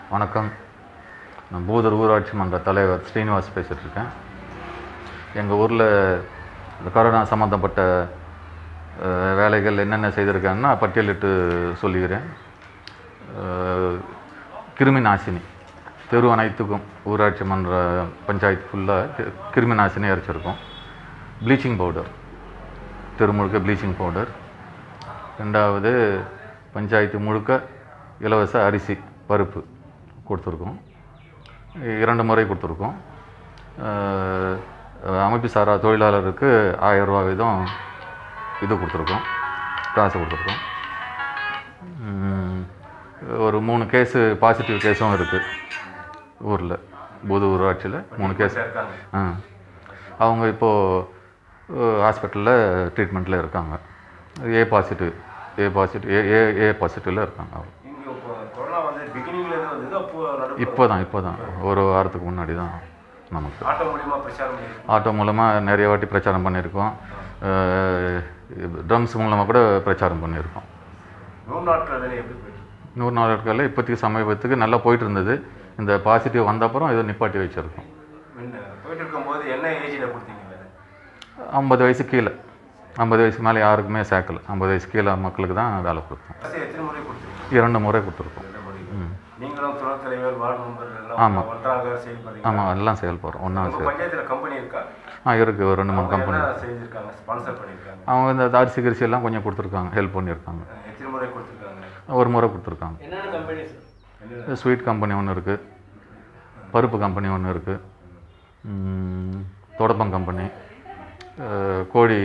வணக்கம் நான் பூதர் ஊராட்சி மன்ற தலைவர் ஸ்ரீனிவாஸ் பேசிகிட்டு இருக்கேன் எங்கள் ஊரில் இந்த கொரோனா சம்மந்தப்பட்ட அஹ், வேலைகள் என்னென்ன செய்திருக்காங்கன்னா பட்டியலிட்டு சொல்லுகிறேன் அஹ், கிருமி நாசினி தெரு அனைத்துக்கும் ஊராட்சி மன்ற பஞ்சாயத்து ஃபுல்லாக கிருமி நாசினி அரைச்சிருக்கோம் ப்ளீச்சிங் பவுடர் தெரு முழுக்க ப்ளீச்சிங் பவுடர் ரெண்டாவது பஞ்சாயத்து முழுக்க இலவச அரிசி பருப்பு கொடுத்துருக்கோம் இரண்டு முறை கொடுத்துருக்கோம் அஹ், அமைப்பு சாரா தொழிலாளருக்கு ஆயிரம் ரூபா வீதம் இது கொடுத்துருக்கோம் காசு கொடுத்துருக்கோம் உம், ஒரு மூணு கேஸு பாசிட்டிவ் கேஸும் இருக்குது ஊரில் புது ஊராட்சியில் மூணு கேஸ் ஆ அவங்க இப்போது ஹாஸ்பிட்டலில் ட்ரீட்மெண்ட்டில் இருக்காங்க ஏ பாசிட்டிவ் ஏ பாசிட்டிவ் ஏ ஏ ஏ பாசிட்டிவில் இருக்காங்க அவங்க இங்க இப்போ கொரோனா வந்து பிகினிங்ல இருந்து வந்தது அப்போ நடுவு இப்போ தான் இப்போ தான் ஒரு வாரத்துக்கு முன்னாடி தான் நமக்கு ஆட்டோ மூலியமா பிரச்சாரம் பண்ணியிருக்கோம் ஆட்டோ மூலமாக நிறைய வாட்டி பிரச்சாரம் பண்ணியிருக்கோம் ட்ரம்ஸ் மூலமாக கூட பிரச்சாரம் பண்ணியிருக்கோம் நூறு நாட்கள் வேலை எப்படி போயிட்டு நூறு நாட்களில் இப்போதைக்கு சமீபத்துக்கு நல்லா போயிட்டு இருந்தது இந்த பாசிட்டிவ் வந்த அப்புறம் இதை நிப்பாட்டி வச்சுருக்கோம் முன்ன போயிட்டு இருக்கும்போது என்ன ஏஜில் கொடுத்தீங்க வேலை ஐம்பது வயசு கீழே ஐம்பது வயசுக்கு மேலே யாருக்குமே சேர்க்கல ஐம்பது வயசு கீழே மக்களுக்கு தான் வேலை கொடுத்தோம் அரசு எத்தனை முறை கொடுத்துருக்கீங்க இரண்டு முறை கொடுத்துருக்கோம் ரெண்டு முறை ம் நீங்களும் துணைத் தலைவர் வார்டு மெம்பர் எல்லாம் ஆமா. ஒன்றாக செயல்படுறீங்க ஆமாம் எல்லாம் செயல்படுறோம் ஒன்றா உங்க செயல் பஞ்சாயத்துல கம்பெனி இருக்கா ஆ இருக்குது ஒரு ரெண்டு மூணு அவங்க கம்பெனி என்ன செஞ்சிருக்காங்க ஸ்பான்சர் பண்ணியிருக்காங்க அவங்க இந்த தாரிசி கிரிசி எல்லாம் கொஞ்சம் கொடுத்துருக்காங்க ஹெல்ப் பண்ணியிருக்காங்க அஹ் எத்தனை முறை கொடுத்துருக்காங்க ஒரு முறை கொடுத்துருக்காங்க என்னென்ன கம்பெனி என்ன ஸ்வீட் கம்பெனி ஒன்று இருக்குது பருப்பு கம்பெனி ஒன்று இருக்குது தொடப்பம் கம்பெனி அஹ், கோழி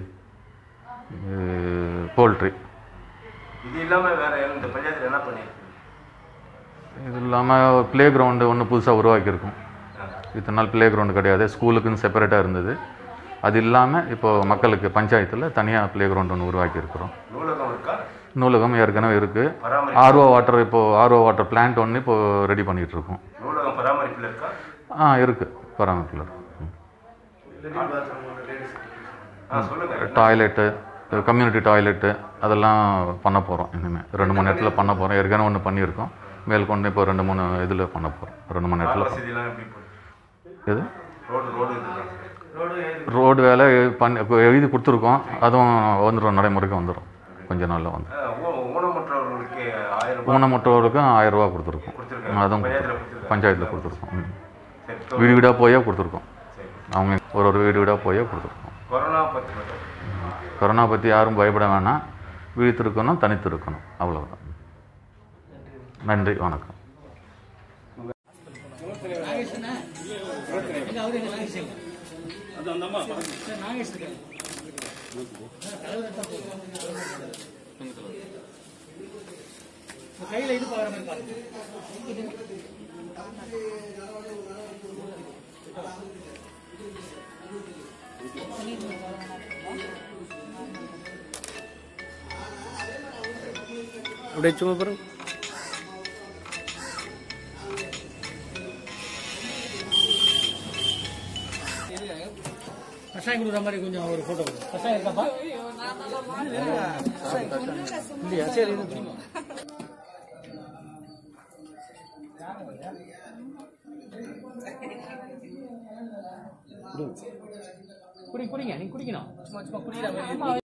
போல்ட்ரி இது இல்லாம வேற இந்த பஞ்சாயத்துல என்ன பண்ணியிருக்கீங்க இது இல்லாமல் ப்ளே கிரவுண்டு ஒன்று புதுசாக உருவாக்கியிருக்கோம் இத்தனை நாள் ப்ளே கிரவுண்டு கிடையாது ஸ்கூலுக்குன்னு செப்பரேட்டாக இருந்தது அது இல்லாமல் இப்போது மக்களுக்கு பஞ்சாயத்தில் தனியாக ப்ளே கிரவுண்ட் ஒன்று உருவாக்கியிருக்கிறோம் நூலகம் இருக்கா நூலகம் ஏற்கனவே இருக்குது பராமரி ஆர்ஓ வாட்டர் இப்போது ஆர்ஓ வாட்டர் பிளான்ட் ஒன்று இப்போது ரெடி பண்ணிகிட்டு இருக்கோம் நூலகம் பராமரிப்பில் இருக்கா ஆ இருக்குது பராமரிப்பில் ம். ஆ சொல்லுங்க டாய்லெட்டு கம்யூனிட்டி டாய்லெட்டு அதெல்லாம் பண்ண போகிறோம் இனிமேல் ரெண்டு மூணு இடத்துல பண்ண போகிறோம் ஏற்கனவே ஒன்று பண்ணியிருக்கோம் மேற்கொண்டு இப்போ ரெண்டு மூணு இதில் பண்ண போகிறோம் ரெண்டு மூணு இடத்துல பண்ண- வசதியெல்லாம் எப்படி போகுது இது ரோடு ரோடு இருக்கா ரோடு ரோடு வேலை பண்ணி எழுதி கொடுத்துருக்கோம் அதுவும் வந்துடும் நடைமுறைக்கு வந்துடும் கொஞ்ச நாளில் வந்து ஊனமுற்றவர்களுக்கு ஆயிரம் ரூபாய் ஊனமுற்றவர்களுக்கும் ஆயிரம் ரூபா கொடுத்துருக்கோம் கொடுத்துருக்காங்க அதுவும் பஞ்சாயத்தில் கொடுத்துருக்காங்க பஞ்சாயத்தில் கொடுத்துருக்கோம் ம். சரி தோ- வீடு வீடாக போயே கொடுத்துருக்கோம் சரி அவங்க ஒரு ஒரு வீடு வீடாக போயே கொடுத்துருக்கோம் கொரோனா பற்றி மட்டும் கொரோனா பற்றி யாரும் பயப்பட வேணாம் விழித்திருக்கணும் தனித்திருக்கணும் அவ்வளவுதான் நன்றி வணக்கம் கையில் இது பாக்குற மாதிரி பாருங்க அப்படியே சும்மா பாருங்க கஷாயம் கொடுக்குற மாதிரி கொஞ்சம் ஒரு போட்டோ கொடுங்க கஷாயம் இருக்காப்பா இல்லையா சரி இது குடி குடிங்க நீங்க குடிக்கணும் சும்மா சும்மா குடிக்கிற மாதிரி